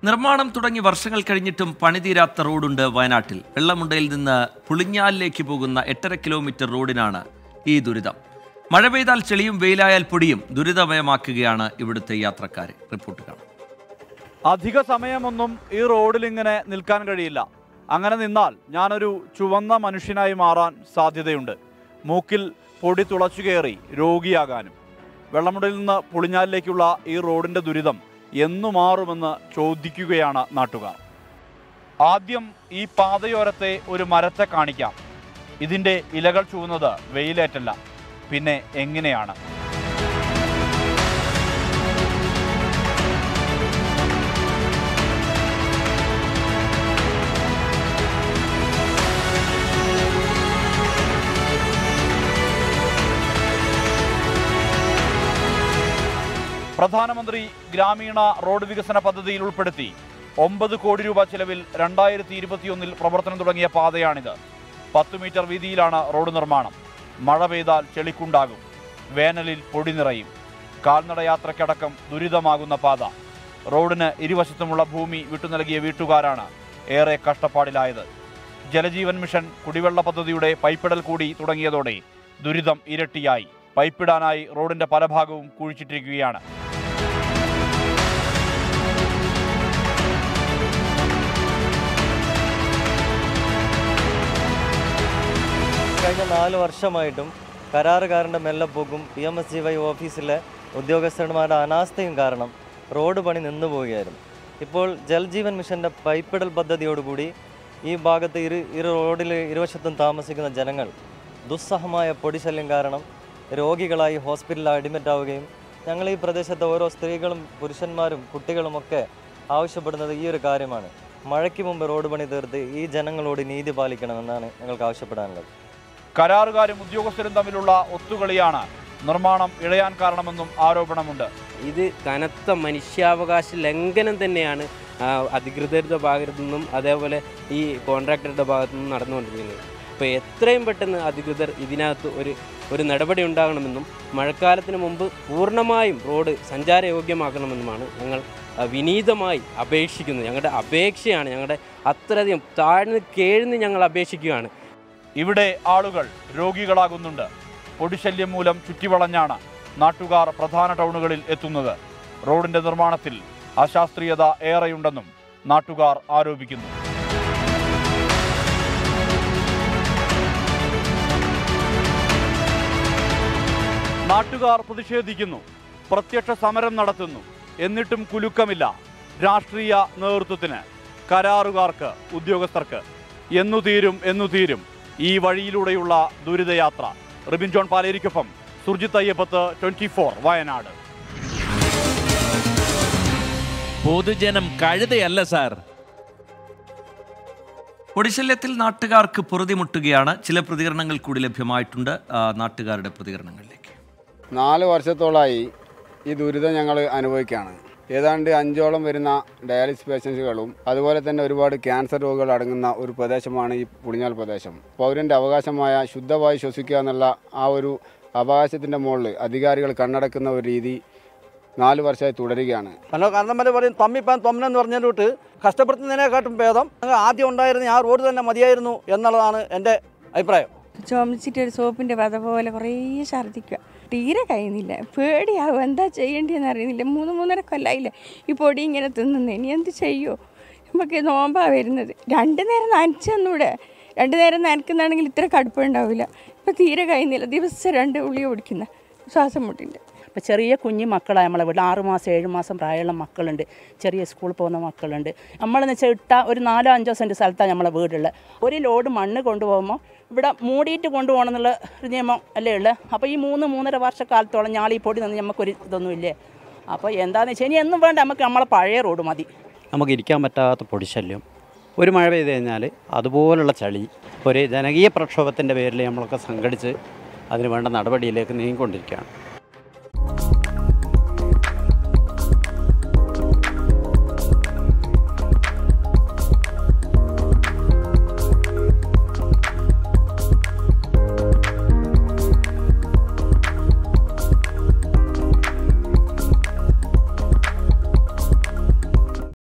നിർമ്മാണം തുടങ്ങി വർഷങ്ങൾ കഴിഞ്ഞിട്ടും പണിതീരാത്ത റോഡുണ്ട് വയനാട്ടിൽ വെള്ളമുണ്ടയിൽ നിന്ന് പുളിഞ്ഞാലിലേക്ക് പോകുന്ന എട്ടര കിലോമീറ്റർ റോഡിനാണ് ഈ ദുരിതം മഴ പെയ്താൽ ചെളിയും വെയിലായാൽ പൊടിയും ദുരിതമയമാക്കുകയാണ് ഇവിടുത്തെ യാത്രക്കാരെ റിപ്പോർട്ട് കാണാം അധിക സമയമൊന്നും ഈ റോഡിൽ ഇങ്ങനെ നിൽക്കാൻ കഴിയില്ല അങ്ങനെ നിന്നാൽ ഞാനൊരു ചുവന്ന മനുഷ്യനായി മാറാൻ സാധ്യതയുണ്ട് മൂക്കിൽ പൊടി തുളച്ചു കയറി രോഗിയാകാനും വെള്ളമുടയിൽ നിന്ന് പുളിഞ്ഞാലിലേക്കുള്ള ഈ റോഡിന്റെ ദുരിതം എന്നു മാറുമെന്ന് ചോദിക്കുകയാണ് നാട്ടുകാർ ആദ്യം ഈ പാതയോരത്തെ ഒരു മരത്തെ കാണിക്കാം ഇതിന്റെ ഇലകൾ ചൂന്നത് വെയിലേറ്റല്ല പിന്നെ എങ്ങനെയാണ് പ്രധാനമന്ത്രി ഗ്രാമീണ റോഡ് വികസന പദ്ധതിയിൽ ഉൾപ്പെടുത്തി ഒമ്പത് കോടി രൂപ ചെലവിൽ രണ്ടായിരത്തി ഇരുപത്തിയൊന്നിൽ പ്രവർത്തനം തുടങ്ങിയ പാതയാണിത് പത്ത് മീറ്റർ വീതിയിലാണ് റോഡ് നിർമ്മാണം മഴ പെയ്താൽ ചെളിക്കുണ്ടാകും വേനലിൽ പൊടി നിറയും കാൽനടയാത്രയ്ക്കടക്കം ദുരിതമാകുന്ന പാത റോഡിന് ഇരുവശത്തുമുള്ള ഭൂമി വിട്ടുനൽകിയ വീട്ടുകാരാണ് ഏറെ കഷ്ടപ്പാടിലായത് ജലജീവൻ മിഷൻ കുടിവെള്ള പദ്ധതിയുടെ പൈപ്പിടൽ കൂടി തുടങ്ങിയതോടെ ദുരിതം ഇരട്ടിയായി പൈപ്പിടാനായി റോഡിന്റെ പല ഭാഗവും കുഴിച്ചിട്ടിരിക്കുകയാണ് കഴിഞ്ഞ നാല് വർഷമായിട്ടും കരാറുകാരൻ്റെ മെല്ലെപ്പോക്കും P M S G Y ഓഫീസിലെ ഉദ്യോഗസ്ഥന്മാരുടെ അനാസ്ഥയും കാരണം റോഡ് പണി നിന്നു പോവുകയായിരുന്നു ഇപ്പോൾ ജൽജീവൻ മിഷൻ്റെ പൈപ്പിടൽ പദ്ധതിയോടുകൂടി ഈ ഭാഗത്ത് ഇരു ഇരു റോഡിൽ ഇരുവശത്തും താമസിക്കുന്ന ജനങ്ങൾ ദുസ്സഹമായ പൊടിശല്യം കാരണം രോഗികളായി ഹോസ്പിറ്റലിൽ അഡ്മിറ്റ് ആവുകയും ഞങ്ങൾ ഈ പ്രദേശത്തെ ഓരോ സ്ത്രീകളും പുരുഷന്മാരും കുട്ടികളുമൊക്കെ ആവശ്യപ്പെടുന്നത് ഈ ഒരു കാര്യമാണ് മഴയ്ക്ക് മുമ്പ് റോഡ് പണി തീർത്ത് ഈ ജനങ്ങളോട് നീതി പാലിക്കണമെന്നാണ് ഞങ്ങൾക്ക് ആവശ്യപ്പെടാനുള്ളത് കരാറുകാരും ഉദ്യോഗസ്ഥരും തമ്മിലുള്ള ഒത്തുകളിയാണ് നിർമ്മാണം ഇഴയാൻ കാരണമെന്നും ആരോപണമുണ്ട് ഇത് കനത്ത മനുഷ്യാവകാശ ലംഘനം തന്നെയാണ് ആ, അധികൃതരുടെ ഭാഗത്തു നിന്നും അതേപോലെ ഈ കോൺട്രാക്ടറുടെ ഭാഗത്തു നിന്നും നടന്നുകൊണ്ടിരിക്കുന്നത് അപ്പോൾ എത്രയും പെട്ടെന്ന് അധികൃതർ ഇതിനകത്ത് ഒരു ഒരു നടപടി ഉണ്ടാകണമെന്നും മഴക്കാലത്തിന് മുമ്പ് പൂർണ്ണമായും റോഡ് സഞ്ചാരയോഗ്യമാക്കണമെന്നുമാണ് ഞങ്ങൾ ആ, വിനീതമായി അപേക്ഷിക്കുന്നത് ഞങ്ങളുടെ അപേക്ഷയാണ് ഞങ്ങളുടെ അത്രയധികം താഴ്ന്ന് കേഴ്ന്ന് ഞങ്ങൾ അപേക്ഷിക്കുകയാണ് ഇവിടെ ആളുകൾ രോഗികളാകുന്നുണ്ട് പൊടിശല്യം മൂലം ചുറ്റിവളഞ്ഞാണ് നാട്ടുകാർ പ്രധാന ടൗണുകളിൽ എത്തുന്നത് റോഡിന്റെ നിർമ്മാണത്തിൽ അശാസ്ത്രീയത ഏറെയുണ്ടെന്നും നാട്ടുകാർ ആരോപിക്കുന്നു നാട്ടുകാർ പ്രതിഷേധിക്കുന്നു പ്രത്യക്ഷ സമരം നടത്തുന്നു എന്നിട്ടും കുലുക്കമില്ല രാഷ്ട്രീയ നേതൃത്വത്തിന് കരാറുകാർക്ക് ഉദ്യോഗസ്ഥർക്ക് എന്നു തീരും എന്നു തീരും ഈ വഴിയിലൂടെയുള്ള ദുരിതയാത്ര റിബിൻ ജോൺ പാലേരിക്കൊപ്പം സുർജിത്ത് അയ്യപ്പത്ത് ട്വന്റി ഫോർ വയനാട് പൊതുജനം കഴുതയല്ല സാർ പൊടിശല്യത്തിൽ നാട്ടുകാർക്ക് പൊറുതിമുട്ടുകയാണ് ചില പ്രതികരണങ്ങൾ കൂടി ലഭ്യമായിട്ടുണ്ട് ആ, നാട്ടുകാരുടെ പ്രതികരണങ്ങളിലേക്ക് നാല് വർഷത്തോളമായി ഈ ദുരിതം ഞങ്ങൾ അനുഭവിക്കുകയാണ് ഏതാണ്ട് അഞ്ചോളം വരുന്ന ഡയാലിസിസ് പേഷ്യൻസുകളും അതുപോലെ തന്നെ ഒരുപാട് ക്യാൻസർ രോഗികൾ അടങ്ങുന്ന ഒരു പ്രദേശമാണ് ഈ പുളിഞ്ഞാൽ പ്രദേശം പൗരൻ്റെ അവകാശമായ ശുദ്ധവായു ശ്വസിക്കുക എന്നുള്ള ആ ഒരു അവകാശത്തിൻ്റെ മുകളിൽ അധികാരികൾ കണ്ണടക്കുന്ന ഒരു രീതി നാല് വർഷമായി തുടരുകയാണ് കാരണം കാരണം വരെ പറയും തമ്മിപ്പാൻ തൊമ്മനെന്ന് പറഞ്ഞതിൻ്റെ വിട്ട് കഷ്ടപ്പെടുത്തുന്നതിനെക്കാട്ടും ഭേദം ഞങ്ങൾ ആദ്യം ഉണ്ടായിരുന്ന ആ റോഡ് തന്നെ മതിയായിരുന്നു എന്നുള്ളതാണ് എൻ്റെ അഭിപ്രായം ചുമച്ചിട്ട് ഒരു സോപ്പിൻ്റെ പത പോലെ കുറേ ഛർദ്ദിക്കുക തീരെ കഴിയുന്നില്ല പേടിയാവും എന്താ ചെയ്യേണ്ടതെന്ന് അറിയുന്നില്ല മൂന്ന് മൂന്നര കൊല്ലായില്ലേ ഈ പൊടി ഇങ്ങനെ തിന്നുന്നു ഇനി എന്ത് ചെയ്യുമോ നമുക്ക് നോമ്പാ വരുന്നത് രണ്ട് നേരം നനച്ചൊന്നൂടെ രണ്ട് നേരം നനക്കുന്നാണെങ്കിൽ ഇത്ര കടുപ്പുണ്ടാവില്ല ഇപ്പം തീരെ കഴിയുന്നില്ല ദിവസം രണ്ട് ഉള്ളി ഓടിക്കുന്ന ശ്വാസം മുട്ടിൻ്റെ അപ്പോൾ ചെറിയ കുഞ്ഞു മക്കളാണ് നമ്മളെ വീട്ടിൽ ആറ് മാസം ഏഴ് മാസം പ്രായമുള്ള മക്കളുണ്ട് ചെറിയ സ്കൂളിൽ പോകുന്ന മക്കളുണ്ട് നമ്മളെന്ന് വെച്ചാൽ ഇട്ട ഒരു നാലോ അഞ്ചോ സെൻറ്റ് സ്ഥലത്താണ് നമ്മളെ വീടുള്ളത് ഒരു ലോഡ് മണ്ണ് കൊണ്ടുപോകുമ്പോൾ ഇവിടെ മൂടിയിട്ട് കൊണ്ടുപോകണം എന്നുള്ള ഒരു നിയമം അല്ലേ ഉള്ളത് അപ്പോൾ ഈ മൂന്ന് മൂന്നര വർഷക്കാലത്തോളം ഞാളീ പൊടി നിന്ന് നമുക്കൊരു ഇതൊന്നുമില്ലേ അപ്പോൾ എന്താണെന്ന് വെച്ചാൽ ഇനി എന്നും വേണ്ട നമുക്ക് നമ്മളെ പഴയ റോഡ് മതി നമുക്ക് ഇരിക്കാൻ പറ്റാത്ത പൊടിശല്യം ഒരു മഴ പെയ്ത് കഴിഞ്ഞാൽ അതുപോലുള്ള ചളി ഒരു ജനകീയ പ്രക്ഷോഭത്തിൻ്റെ പേരിൽ നമ്മളൊക്കെ സംഘടിച്ച് അതിന് വേണ്ട നടപടിയിലേക്ക് നീങ്ങിക്കൊണ്ടിരിക്കുകയാണ്